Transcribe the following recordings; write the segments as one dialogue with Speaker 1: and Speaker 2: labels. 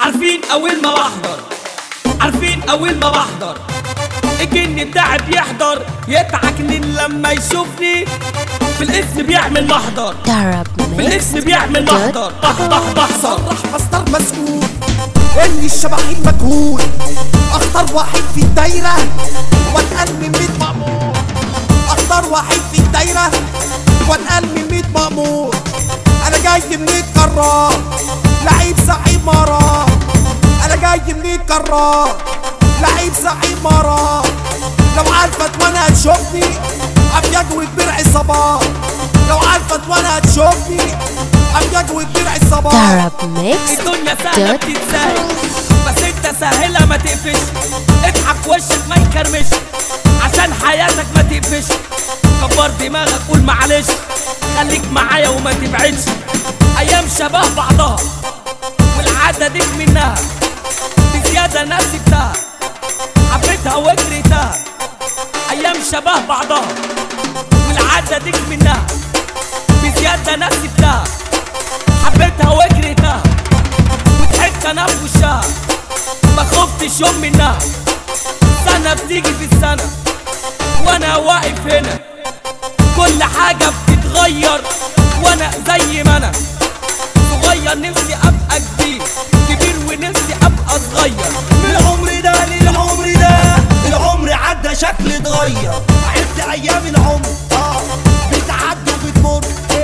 Speaker 1: عارفين اول ما بحضر عارفين اول ما بحضر الجن بتاعي بيحضر يتعكنن لما يشوفني في الاسم بيعمل محضر في الاسم بيعمل محضر بح بح بحصر
Speaker 2: صرح مصدر مسؤول اني الشبحين مجهول اختار واحد في الدايرة واتقل من ميت مأمور اختار واحد في الدايرة واتقل من ميت مأمور انا جاي من الكرار لعيب صاحب مرار انا جاي من الكرار لعيب صاحب مرار لو عارفت وانا هتشوفني ابيض وكبير عصابات لو عارفت وانا هتشوفني ابيض وكبير عصابات
Speaker 1: الدنيا سهلة بتتسهل بس انت سهلها ما تقفش اضحك وشك ما يكرمش عشان حياتك ما تقفش كبر دماغك قول معلش خليك معايا وما تبعدش ايام شبه بعضها والعادة ديك منها بزيادة ناس سبتها حبيتها وجريتها ايام شبه بعضها والعادة ديك منها بزيادة ناس سبتها حبيتها وجريتها وضحكت انا في وشها ما خفتش يوم منها سنة بتيجي في السنة وانا واقف هنا كل حاجة بتتغير وانا زي ما انا صغير نفسي ابقى كبير كبير ونفسي ابقى صغير
Speaker 2: من العمر ده للعمر ده العمر عدى شكل اتغير عدت ايام العمر اه بتعدي وبتمر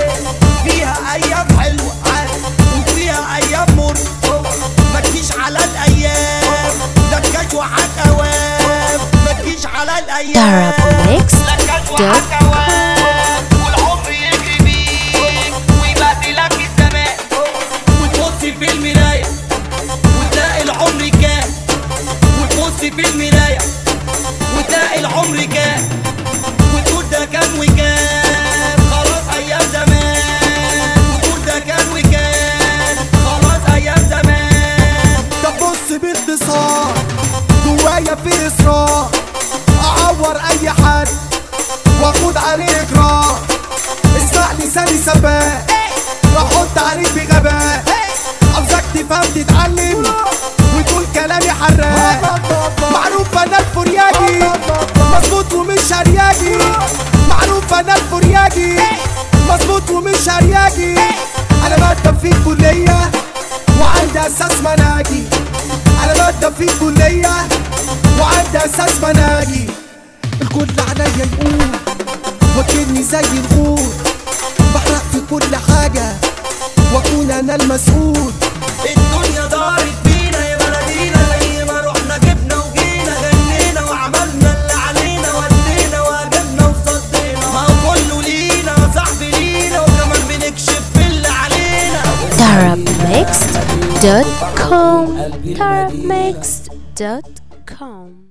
Speaker 2: فيها ايام حلوه عارف وفيها ايام مر ما تجيش على الايام لا تجيش وحد اوام ما تجيش على الايام لا تجيش وحد اوام والعمر يجري بيك ويبهدلك الزمان وتبص في المرايه وتلاقي العمر كام وتبص في المرايه وتلاقي العمر كام وتقول ده كام وكام خلاص ايام زمان وتقول ده كام وكام خلاص ايام زمان طب بص باختصار جوايا في اصرار اعور اي حد واخد عليه اقرار اسمع لساني سباق راح احط عليك بغباء عاوزك تفهم تتعلم وتقول كلامي حراق معروف انا الفرياجي مظبوط ومش هرياجي معروف انا الفرياجي مظبوط ومش هرياجي انا بقدم في الكلية وعندي اساس مناجي انا بقدم في الكلية وعندي اساس مناجي الكل عليا يقول وكلني زي الغول بحرق في كل حاجة واكون انا المسؤول الدنيا دارت بينا يا بلدينا زي ما رحنا جبنا وجينا غنينا وعملنا اللي علينا ودينا واجبنا وصدينا ما هو كله لينا يا صاحبي لينا وكمان بنكشف في اللي علينا
Speaker 3: Arabmixed.com Arabmixed.com